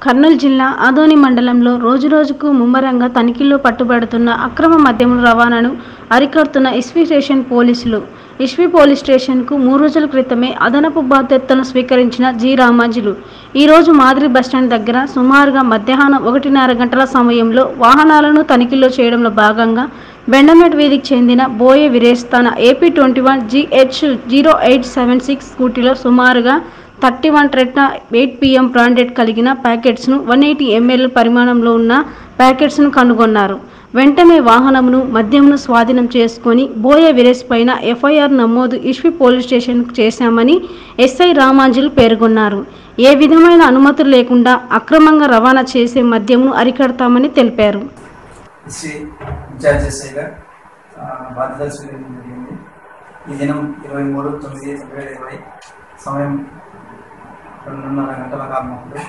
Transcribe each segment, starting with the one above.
కర్నూలు జిల్లా ఆదోని మండలంలో రోజురోజుకు ముమ్మరంగా తనిఖీల్లో పట్టుబడుతున్న అక్రమ మద్యం రవాణాను అరికడుతున్న ఎస్వీ స్టేషన్ పోలీసులు ఎస్వీ పోలీస్ స్టేషన్కు మూడు రోజుల క్రితమే అదనపు బాధ్యతలను స్వీకరించిన జి రామాజులు ఈరోజు మాదిరి బస్టాండ్ దగ్గర సుమారుగా మధ్యాహ్నం ఒకటిన్నర గంటల సమయంలో వాహనాలను తనిఖీలో చేయడంలో భాగంగా బెండమెట్ వీధికి చెందిన బోయే వీరేష్ తన AP twenty one G H zero eight seven six స్కూటీలో సుమారుగా thirty one tetra eight P M branded కలిగిన ప్యాకెట్స్ను వన్ ఎయిటీ ఎంఎల్ పరిమాణంలో ఉన్న ప్యాకెట్స్ను కనుగొన్నారు వెంటనే వాహనమును మద్యంను స్వాధీనం చేసుకొని బోయ వీరేష్ పైన ఎఫ్ఐఆర్ నమోదు ఇష్వి పోలీస్ స్టేషన్కు చేశామని ఎస్ఐ రామాంజులు పేర్కొన్నారు ఏ విధమైన అనుమతులు లేకుండా అక్రమంగా రవాణా చేసే మద్యంను అరికడతామని తెలిపారు శ్రీ ఇన్ఛార్జ్ ఎస్ఐగా ఆ, బాధ్యతలు స్వీకరించడం జరిగింది ఈ దినం ఇరవై మూడు తొమ్మిది రెండు వేల ఇరవై సమయం రెండున్నర గంటల కాలంలో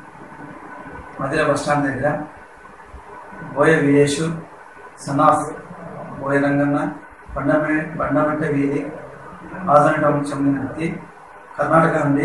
మధిర బస్టాండ్ దగ్గర బోయ వీరేషు సన్ ఆఫ్ బోయ రంగన్న బండమె బండమెట్ట వీధి ఆదరణ టౌన్కి చెందిన వ్యక్తి కర్ణాటక నుండి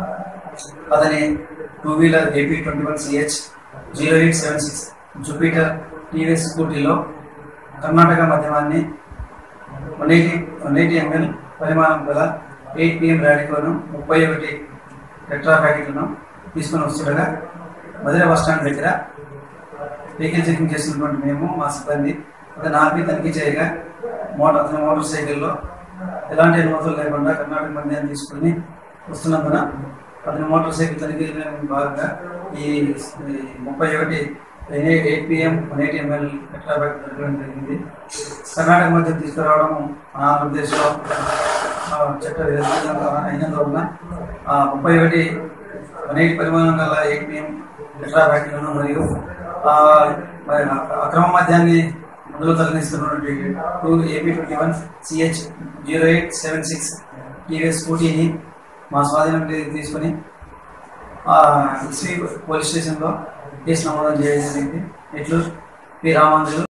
అతని two wheeler AP twenty one C H zero eight seven six Jupiter TVS స్కూటీలో కర్ణాటక మద్యమాన్ని one eighty one eighty M L పరిమాణం గల ఎయిట్ పిఎం ర్యాడికోను ముప్పై ఒకటి టెట్రా ప్యాకెట్లను తీసుకొని వస్తుండగా మధుర బస్ స్టాండ్ దగ్గర వెహికల్ చెకింగ్ చేస్తున్నటువంటి మేము మా సిబ్బంది అతను ఆపి తనిఖీ చేయగా మోటార్ అతని మోటార్ సైకిల్లో ఎలాంటి అనుమతులు లేకుండా కర్ణాటక మద్యాన్ని తీసుకుని వస్తున్నందున అతని మోటార్ సైకిల్ తనిఖీలో భాగంగా ఈ ఈ ముప్పై ఒకటి eight P M one eighty M L ఎట్లా దొరకడం జరిగింది కర్ణాటక మధ్య తీసుకురావడం మన ఆంధ్రప్రదేశ్లో ఆ, చట్ట విరుద్ధంగా అయినందువలన ఆ, ముప్పై ఒకటి వన్ ఎయిటీ పరిమాణం గల ఎయిట్ పిఎం ఎట్లా ప్యాకెట్లను మరియు ఆ, మరి అక్రమ మద్యాన్ని అందులో తరలిస్తున్నటువంటి two AP twenty one C H zero eight seven six TVS స్కూటీని మా స్వాధీనంలోకి తీసుకొని శ్రీ పోలీస్ స్టేషన్లో కేసు నమోదు చేయడం జరిగింది ఇట్లు పి రామాంజు